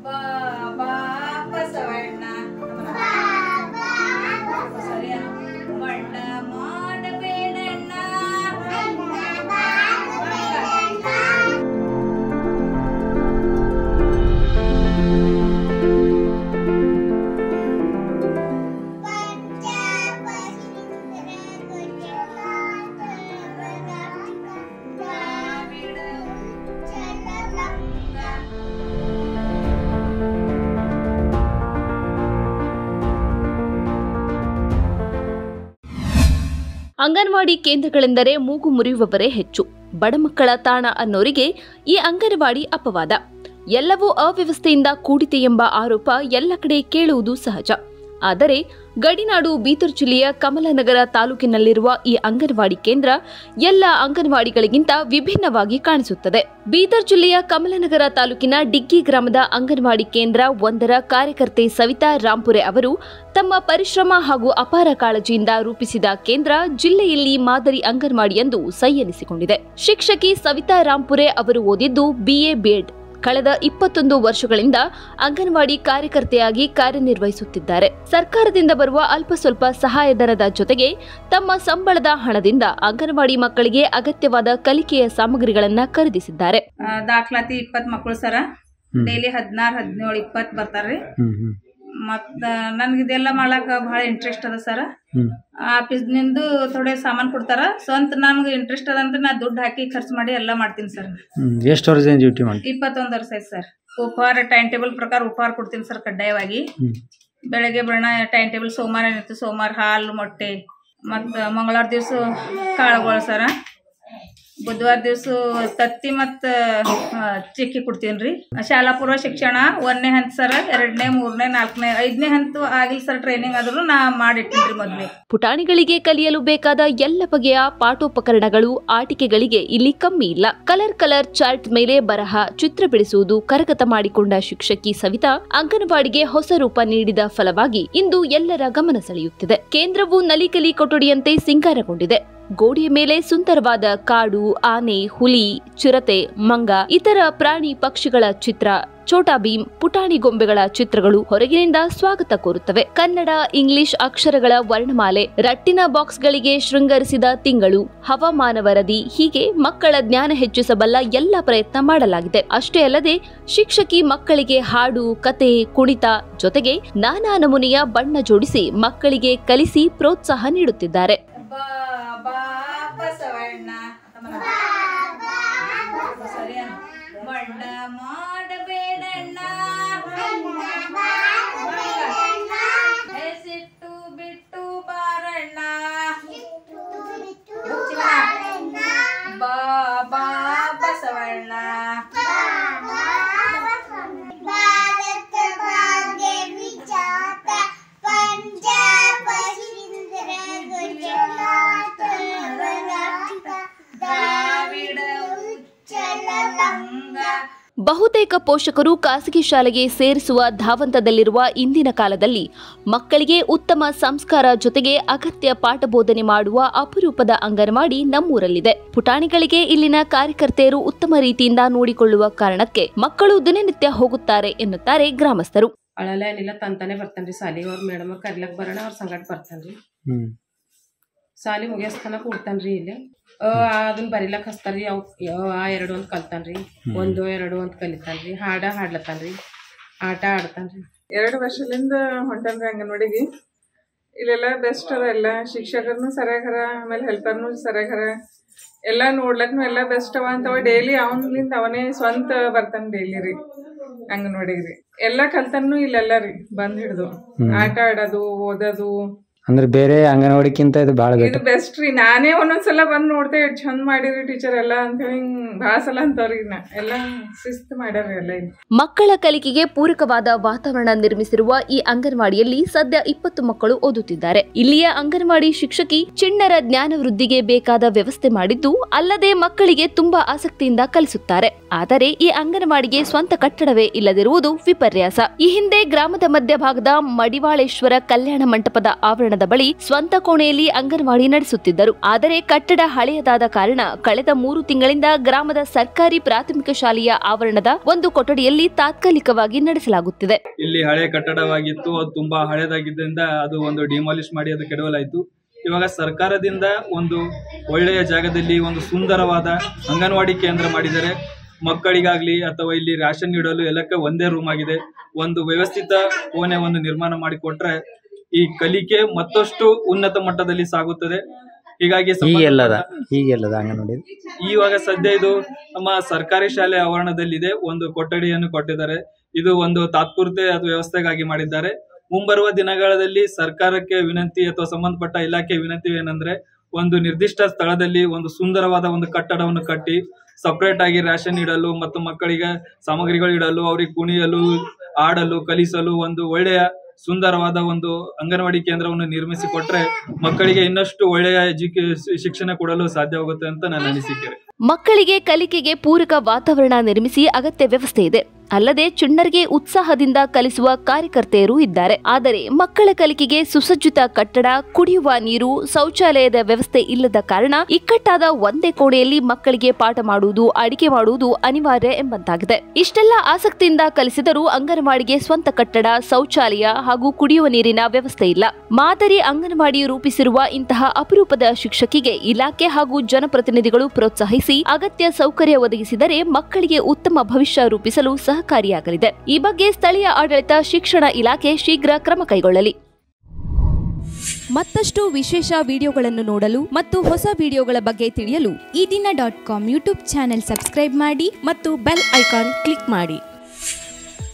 ಬಾ ಬಾ ಬಸವಣ್ಣ ಸರಿಯ ಮಣ್ಣ ಮಾಡಬೇಡಣ್ಣ ಅಂಗನವಾಡಿ ಕೇಂದ್ರಗಳೆಂದರೆ ಮೂಗು ಮುರಿಯುವವರೇ ಹೆಚ್ಚು ಬಡ ಮಕ್ಕಳ ತಾಣ ಅನ್ನೋರಿಗೆ ಈ ಅಂಗನವಾಡಿ ಅಪವಾದ ಎಲ್ಲವೂ ಅವ್ಯವಸ್ಥೆಯಿಂದ ಕೂಡಿದೆ ಎಂಬ ಆರೋಪ ಎಲ್ಲ ಕಡೆ ಕೇಳುವುದು ಸಹಜ ಆದರೆ ಗಡಿನಾಡು ಬೀದರ್ ಜಿಲ್ಲೆಯ ಕಮಲನಗರ ತಾಲೂಕಿನಲ್ಲಿರುವ ಈ ಅಂಗನವಾಡಿ ಕೇಂದ್ರ ಎಲ್ಲ ಅಂಗನವಾಡಿಗಳಿಗಿಂತ ವಿಭಿನ್ನವಾಗಿ ಕಾಣಿಸುತ್ತದೆ ಬೀದರ್ ಜಿಲ್ಲೆಯ ಕಮಲನಗರ ತಾಲೂಕಿನ ಡಿಗ್ಗಿ ಗ್ರಾಮದ ಅಂಗನವಾಡಿ ಕೇಂದ್ರ ಒಂದರ ಕಾರ್ಯಕರ್ತೆ ಸವಿತಾ ರಾಂಪುರೆ ಅವರು ತಮ್ಮ ಪರಿಶ್ರಮ ಹಾಗೂ ಅಪಾರ ಕಾಳಜಿಯಿಂದ ರೂಪಿಸಿದ ಕೇಂದ್ರ ಜಿಲ್ಲೆಯಲ್ಲಿ ಮಾದರಿ ಅಂಗನವಾಡಿ ಎಂದು ಸೈ ಎನಿಸಿಕೊಂಡಿದೆ ಶಿಕ್ಷಕಿ ಸವಿತಾ ರಾಂಪುರೆ ಅವರು ಓದಿದ್ದು ಬಿಎ ಬಿಎಡ್ ಕಳೆದ ಇಪ್ಪತ್ತೊಂದು ವರ್ಷಗಳಿಂದ ಅಂಗನವಾಡಿ ಕಾರ್ಯಕರ್ತೆಯಾಗಿ ಕಾರ್ಯನಿರ್ವಹಿಸುತ್ತಿದ್ದಾರೆ ಸರ್ಕಾರದಿಂದ ಬರುವ ಅಲ್ಪ ಸ್ವಲ್ಪ ಸಹಾಯಧನದ ಜೊತೆಗೆ ತಮ್ಮ ಸಂಬಳದ ಹಣದಿಂದ ಅಂಗನವಾಡಿ ಮಕ್ಕಳಿಗೆ ಅಗತ್ಯವಾದ ಕಲಿಕೆಯ ಸಾಮಗ್ರಿಗಳನ್ನ ಖರೀದಿಸಿದ್ದಾರೆ ಆ, ದಾಖಲಾತಿ ಇಪ್ಪತ್ ಮಕ್ಕಳು ಸರ ಹ್ಮ್. ಡೈಲಿ ಹದಿನಾರು ಹದಿನೇಳು ಇಪ್ಪತ್ತು ಬರ್ತಾರ್ರಿ ಹ್ಮ್ ಹ್ಮ್ ಮತ್ತ ನನ್ಗೆ ಇದೆಲ್ಲ ಮಾಡಕ್ ಬಹಳ ಇಂಟ್ರೆಸ್ಟ್ ಅದ ಸರ ಹ್ಮ್ ಆಫೀಸ್ನಿಂದು ಥೋಡೆ ಸಾಮಾನ್ ಕೊಡ್ತಾರ ಸ್ವಂತ ನನ್ಗೆ ಇಂಟ್ರೆಸ್ಟ್ ಅದ ಅಂತ ನಾ ದುಡ್ಡು ಹಾಕಿ ಖರ್ಚು ಮಾಡಿ ಎಲ್ಲ ಮಾಡ್ತೀನಿ ಸರ್ ಹ್ಮ್ ಎಷ್ಟು ವರ್ಷ ಡ್ಯೂಟಿ ಮಾಡಿ ಇಪ್ಪತ್ತೊಂದು ವರ್ಷ ಆಯ್ತು ಸರ್ ಉಪಹಾರ ಟೈಮ್ ಟೇಬಲ್ ಪ್ರಕಾರ ಉಪಹಾರ ಕೊಡ್ತೀನಿ ಸರ್ ಕಡ್ಡಾಯವಾಗಿ ಹ್ಮ್ ಬೆಳಗ್ಗೆ ಬೆಳಣ ಟೈಮ್ ಟೇಬಲ್ ಸೋಮವಾರ ಏನಿತ್ತು ಸೋಮವಾರ ಹಾಲು ಮೊಟ್ಟೆ ಮತ್ತು ಮಂಗಳವಾರ ದಿವಸ ಕಾಳುಗಳು ಸರ ಬುಧವಾರ ದಿವಸ ತತ್ತಿ ಮತ್ತು ಚಿಕ್ಕಿ ಕೊಡ್ತೀನಿ ರೀ ಶಾಲಾ ಪೂರ್ವ ಶಿಕ್ಷಣ ಒಂದನೇ ಹಂತ ಸರ ಎರಡನೇ ಮೂರನೇ ನಾಲ್ಕನೇ ಐದನೇ ಹಂತ ಆಗಿಲ್ಲ ಸರ್ ಟ್ರೈನಿಂಗ್ ಆದ್ರೂ ನಾ ಮಾಡಿಟ್ಟಿನಿ ರೀ ಮೊದಲೇ ಪುಟಾಣಿಗಳಿಗೆ ಕಲಿಯಲು ಬೇಕಾದ ಎಲ್ಲ ಬಗೆಯ ಪಾಠೋಪಕರಣಗಳು ಆಟಿಕೆಗಳಿಗೆ ಇಲ್ಲಿ ಕಮ್ಮಿ ಇಲ್ಲ ಕಲರ್ ಕಲರ್ ಚಾರ್ಟ್ ಮೇಲೆ ಬರಹ ಚಿತ್ರ ಬಿಡಿಸುವುದು ಕರಗತ ಮಾಡಿಕೊಂಡ ಶಿಕ್ಷಕಿ ಸವಿತಾ ಅಂಗನವಾಡಿಗೆ ಹೊಸ ರೂಪ ನೀಡಿದ ಫಲವಾಗಿ ಇಂದು ಎಲ್ಲರ ಗಮನ ಸೆಳೆಯುತ್ತಿದೆ ಕೇಂದ್ರವು ನಲಿಕಲಿ ಕೊಠಡಿಯಂತೆ ಸಿಂಗಾರಗೊಂಡಿದೆ ಗೋಡೆಯ ಮೇಲೆ ಸುಂದರವಾದ ಕಾಡು ಆನೆ ಹುಲಿ ಚಿರತೆ ಮಂಗ ಇತರ ಪ್ರಾಣಿ ಪಕ್ಷಿಗಳ ಚಿತ್ರ ಛೋಟಾ ಭೀಮ್ ಪುಟಾಣಿ ಗೊಂಬೆಗಳ ಚಿತ್ರಗಳು ಹೊರಗಿನಿಂದ ಸ್ವಾಗತ ಕೋರುತ್ತವೆ ಕನ್ನಡ ಇಂಗ್ಲಿಷ್ ಅಕ್ಷರಗಳ ವರ್ಣಮಾಲೆ ರಟ್ಟಿನ ಬಾಕ್ಸ್ಗಳಿಗೆ ಶೃಂಗರಿಸಿದ ತಿಂಗಳು ಹವಾಮಾನ ವರದಿ ಹೀಗೆ ಮಕ್ಕಳ ಜ್ಞಾನ ಹೆಚ್ಚಿಸಬಲ್ಲ ಎಲ್ಲ ಪ್ರಯತ್ನ ಮಾಡಲಾಗಿದೆ ಅಷ್ಟೇ ಅಲ್ಲದೆ ಶಿಕ್ಷಕಿ ಮಕ್ಕಳಿಗೆ ಹಾಡು ಕತೆ ಕುಣಿತ ಜೊತೆಗೆ ನಾನಾ ನಮೂನೆಯ ಬಣ್ಣ ಜೋಡಿಸಿ ಮಕ್ಕಳಿಗೆ ಕಲಿಸಿ ಪ್ರೋತ್ಸಾಹ ನೀಡುತ್ತಿದ್ದಾರೆ ಬಾ ಬಾ ಬಸವಣ್ಣ ಸರಿಯಾ ಮಣ್ಣ ಮಾಡಬೇಡಣ್ಣ ಸಿಟ್ಟು ಬಿಟ್ಟು ಬಾರಣ್ಣ ಬಾ ಬಾ ಬಸವಣ್ಣ ಭಾರತ ಭಾಗ್ಯ ವಿಜಾತ ಪಂಜಾಬ ಸಿಂಧ್ರ ಗುಜರಾತ ಕರ್ನಾಟಕ ದ್ರಾವಿಡ ಉಚ್ಚಲ ಬಂಗ ಬಹುತೇಕ ಪೋಷಕರು ಖಾಸಗಿ ಶಾಲೆಗೆ ಸೇರಿಸುವ ಧಾವಂತದಲ್ಲಿರುವ ಇಂದಿನ ಕಾಲದಲ್ಲಿ ಮಕ್ಕಳಿಗೆ ಉತ್ತಮ ಸಂಸ್ಕಾರ ಜೊತೆಗೆ ಅಗತ್ಯ ಪಾಠ ಬೋಧನೆ ಮಾಡುವ ಅಪರೂಪದ ಅಂಗನವಾಡಿ ನಮ್ಮೂರಲ್ಲಿದೆ ಪುಟಾಣಿಗಳಿಗೆ ಇಲ್ಲಿನ ಕಾರ್ಯಕರ್ತೆಯರು ಉತ್ತಮ ರೀತಿಯಿಂದ ನೋಡಿಕೊಳ್ಳುವ ಕಾರಣಕ್ಕೆ ಮಕ್ಕಳು ದಿನನಿತ್ಯ ಹೋಗುತ್ತಾರೆ ಎನ್ನುತ್ತಾರೆ ಗ್ರಾಮಸ್ಥರು ಅಳಲೇನಿಲ್ಲ ತಂತಾನೆ ಬರ್ತಾನ್ರಿ ಸಾಲಿಗೆ ಅವ್ರ ಮೇಡಮ್ ಕರಿಲಕ್ ಬರೋಣ ಅವ್ರ ಸಂಗಟ ಬರ್ತಾನ್ರಿ ಹ್ಮ್ ಸಾಲಿ ಮುಗಿಯಸ್ತನ ಕೂಡ್ತಾನ್ರಿ ಇಲ್ಲಿ ಅ ಅದನ್ನ ಬರಿಲಕ್ ಹಚ್ತಾರ್ರಿ ಅವ್ ಯಾವ ಆ ಎರಡು ಅಂತ ಕಲ್ತಾನ್ರಿ ಒಂದು ಎರಡು ಅಂತ ಕಲಿತಾನ್ರಿ ಹಾಡ ಹಾಡ್ಲತ್ತಾನ್ರಿ ಆಟ ಆಡ್ತಾನ್ರಿ ಎರಡು ವರ್ಷದಿಂದ ಹೊಂಟನ್ರಿ ಅಂಗನವಾಡಿಗೆ ಇಲ್ಲೆಲ್ಲ ಬೆಸ್ಟ್ ಅದ ಎಲ್ಲ ಶಿಕ್ಷಕರ್ನು ಸರಿಯಾಗರ ಆಮೇಲೆ ಹೆಲ್ಪರ್ನು ಸರಿಯಾಗರ ಎಲ್ಲ ನೋಡ್ಲಕ್ನು ಎಲ್ಲ ಬೆಸ್ಟ್ ಅವ ಅಂತವ ಡೈಲಿ ಅವನ್ಲಿಂದ ಅವನೇ ಸ್ವಂತ ಬರ್ತಾನ ಡೈಲಿ ರೀ ಅಂಗನವಾಡಿಗೆ ರೀ ಎಲ್ಲ ಕಲ್ತನು ಇಲ್ಲೆಲ್ಲ ರೀ ಬಂದ್ ಹಿಡ್ದು ಆಟ ಆಡೋದು ಓದೋದು ಅಂದ್ರೆ ಬೇರೆ ಅಂಗನವಾಡಿಕ್ಕಿಂತ ಇದು ಭಾಳ ಇದು ಬೆಟರ್ ಬೆಸ್ಟ್ ರೀ ನಾನೇ ಒಂದೊಂದ್ಸಲ ಬಂದ್ ನೋಡ್ತೇವೆ ಎಷ್ಟ್ ಚಂದ ಮಾಡಿರಿ ಟೀಚರ್ ಎಲ್ಲ ಅಂತ ಹೇಳಿ ಭಾಳ ಸಲ ಅಂತವ್ರಿ ನಾ ಎಲ್ಲ ಶಿಸ್ತು ಮಾಡ್ಯಾರ ಎಲ್ಲ ಇಲ್ಲಿ ಮಕ್ಕಳ ಕಲಿಕೆಗೆ ಪೂರಕವಾದ ವಾತಾವರಣ ನಿರ್ಮಿಸಿರುವ ಈ ಅಂಗನವಾಡಿಯಲ್ಲಿ ಸದ್ಯ ಇಪ್ಪತ್ತು ಮಕ್ಕಳು ಓದುತ್ತಿದ್ದಾರೆ ಇಲ್ಲಿಯ ಅಂಗನವಾಡಿ ಶಿಕ್ಷಕಿ ಚಿಣ್ಣರ ಜ್ಞಾನ ವೃದ್ಧಿಗೆ ಬೇಕಾದ ವ್ಯವಸ್ಥೆ ಮಾಡಿದ್ದು ಅಲ್ಲದೆ ಮಕ್ಕಳಿಗೆ ತುಂಬಾ ಆಸಕ್ತಿಯಿಂದ ಕಲಿಸುತ್ತಾರೆ ಆದರೆ ಈ ಅಂಗನವಾಡಿಗೆ ಸ್ವಂತ ಕಟ್ಟಡವೇ ಇಲ್ಲದಿರುವುದು ವಿಪರ್ಯಾಸ ಈ ಹಿಂದೆ ಗ್ರಾಮದ ಮಧ್ಯಭಾಗದ ಮಡಿವಾಳೇಶ್ವರ ಕಲ್ಯಾಣ ಮಂಟಪದ ಆವರಣದಲ್ಲಿ ಆವರಣದ ಬಳಿ ಸ್ವಂತ ಕೋಣೆಯಲ್ಲಿ ಅಂಗನವಾಡಿ ನಡೆಸುತ್ತಿದ್ದರು ಆದರೆ ಕಟ್ಟಡ ಹಳೆಯದಾದ ಕಾರಣ ಕಳೆದ ಮೂರು ತಿಂಗಳಿಂದ ಗ್ರಾಮದ ಸರ್ಕಾರಿ ಪ್ರಾಥಮಿಕ ಶಾಲೆಯ ಆವರಣದ ಒಂದು ಕೊಠಡಿಯಲ್ಲಿ ತಾತ್ಕಾಲಿಕವಾಗಿ ನಡೆಸಲಾಗುತ್ತಿದೆ ಇಲ್ಲಿ ಹಳೆ ಕಟ್ಟಡವಾಗಿತ್ತು ಅದು ತುಂಬಾ ಹಳೆದಾಗಿದ್ದರಿಂದ ಅದು ಒಂದು ಡಿಮಾಲಿಷ್ ಮಾಡಿ ಅದು ಕೆಡವಲಾಯಿತು ಇವಾಗ ಸರ್ಕಾರದಿಂದ ಒಂದು ಒಳ್ಳೆಯ ಜಾಗದಲ್ಲಿ ಒಂದು ಸುಂದರವಾದ ಅಂಗನವಾಡಿ ಕೇಂದ್ರ ಮಾಡಿದ್ದಾರೆ ಮಕ್ಕಳಿಗಾಗ್ಲಿ ಅಥವಾ ಇಲ್ಲಿ ರೇಷನ್ ನೀಡಲು ಎಲ್ಲಕ್ಕೆ ಒಂದೇ ರೂಮ್ ಆಗಿದೆ ಒಂದು ವ್ಯವಸ್ಥಿತ ಕೋಣೆ ಒಂದು ನಿರ್ಮಾಣ ಮಾಡಿಕೊಟ್ರೆ ಈ ಕಲಿಕೆ ಮತ್ತಷ್ಟು ಉನ್ನತ ಮಟ್ಟದಲ್ಲಿ ಸಾಗುತ್ತದೆ ಹೀಗಾಗಿ ಈಗೆಲ್ಲದ ಸಂಬಂಧಪಟ್ಟ- ಈಗೆಲ್ಲದ ಅಂಗನವಾಡಿ ಇವಾಗ ಸದ್ಯ ಇದು ನಮ್ಮ ಸರ್ಕಾರಿ ಶಾಲೆ ಆವರಣದಲ್ಲಿದೆ ಒಂದು ಕೊಠಡಿಯನ್ನು ಕೊಟ್ಟಿದ್ದಾರೆ ಇದು ಒಂದು ತಾತ್ಪೂರ್ತಿ ಅದು ವ್ಯವಸ್ಥೆಗಾಗಿ ಮಾಡಿದ್ದಾರೆ ಮುಂಬರುವ ದಿನಗಳಲ್ಲಿ ಸರ್ಕಾರಕ್ಕೆ ವಿನಂತಿ ಅಥವಾ ಸಂಬಂಧಪಟ್ಟ ಇಲಾಖೆ ವಿನಂತಿ ಏನಂದ್ರೆ ಒಂದು ನಿರ್ದಿಷ್ಟ ಸ್ಥಳದಲ್ಲಿ ಒಂದು ಸುಂದರವಾದ ಒಂದು ಕಟ್ಟಡವನ್ನು ಕಟ್ಟಿ ಸಪರೇಟ್ ಆಗಿ ರೇಷನ್ ಇಡಲು ಮತ್ತು ಮಕ್ಕಳಿಗೆ ಸಾಮಗ್ರಿಗಳು ಇಡಲು ಅವ್ರಿಗೆ ಕುಣಿಯಲು ಆಡಲು ಕಲಿಸಲು ಒಂದು ಒಳ್ಳೆಯ ಸುಂದರವಾದ ಒಂದು ಅಂಗನವಾಡಿ ಕೇಂದ್ರವನ್ನು ನಿರ್ಮಿಸಿ ಕೊಟ್ರೆ ಮಕ್ಕಳಿಗೆ ಇನ್ನಷ್ಟು ಒಳ್ಳೆಯ ಎಜುಕೇ ಶಿಕ್ಷಣ ಕೊಡಲು ಸಾಧ್ಯವಾಗುತ್ತೆ ಅಂತ ನನ್ನ ಅನಿಸಿಕೆ ಮಕ್ಕಳಿಗೆ ಕಲಿಕೆಗೆ ಪೂರಕ ವಾತಾವರಣ ನಿರ್ಮಿಸಿ ಅಗತ್ಯ ವ್ಯವಸ್ಥೆ ಇದೆ ಅಲ್ಲದೆ ಚಿಣ್ಣರಿಗೆ ಉತ್ಸಾಹದಿಂದ ಕಲಿಸುವ ಕಾರ್ಯಕರ್ತೆಯರು ಇದ್ದಾರೆ ಆದರೆ ಮಕ್ಕಳ ಕಲಿಕೆಗೆ ಸುಸಜ್ಜಿತ ಕಟ್ಟಡ ಕುಡಿಯುವ ನೀರು ಶೌಚಾಲಯದ ವ್ಯವಸ್ಥೆ ಇಲ್ಲದ ಕಾರಣ ಇಕ್ಕಟ್ಟಾದ ಒಂದೇ ಕೋಣೆಯಲ್ಲಿ ಮಕ್ಕಳಿಗೆ ಪಾಠ ಮಾಡುವುದು ಅಡಿಗೆ ಮಾಡುವುದು ಅನಿವಾರ್ಯ ಎಂಬಂತಾಗಿದೆ ಇಷ್ಟೆಲ್ಲ ಆಸಕ್ತಿಯಿಂದ ಕಲಿಸಿದರೂ ಅಂಗನವಾಡಿಗೆ ಸ್ವಂತ ಕಟ್ಟಡ ಶೌಚಾಲಯ ಹಾಗೂ ಕುಡಿಯುವ ನೀರಿನ ವ್ಯವಸ್ಥೆ ಇಲ್ಲ ಮಾದರಿ ಅಂಗನವಾಡಿ ರೂಪಿಸಿರುವ ಇಂತಹ ಅಪರೂಪದ ಶಿಕ್ಷಕಿಗೆ ಇಲಾಖೆ ಹಾಗೂ ಜನಪ್ರತಿನಿಧಿಗಳು ಪ್ರೋತ್ಸಾಹಿಸಿ ಅಗತ್ಯ ಸೌಕರ್ಯ ಒದಗಿಸಿದರೆ ಮಕ್ಕಳಿಗೆ ಉತ್ತಮ ಭವಿಷ್ಯ ರೂಪಿಸಲು ಸಹಕಾರಿಯಾಗಲಿದೆ ಈ ಬಗ್ಗೆ ಸ್ಥಳೀಯ ಆಡಳಿತ ಶಿಕ್ಷಣ ಇಲಾಖೆ ಶೀಘ್ರ ಕ್ರಮ ಕೈಗೊಳ್ಳಲಿ ಮತ್ತಷ್ಟು ವಿಶೇಷ ವಿಡಿಯೋಗಳನ್ನು ನೋಡಲು ಮತ್ತು ಹೊಸ ವಿಡಿಯೋಗಳ ಬಗ್ಗೆ ತಿಳಿಯಲು ಈ ದಿನ dot com YouTube channel subscribe ಮಾಡಿ ಮತ್ತು ಬೆಲ್ ಐಕಾನ್ ಕ್ಲಿಕ್ ಮಾಡಿ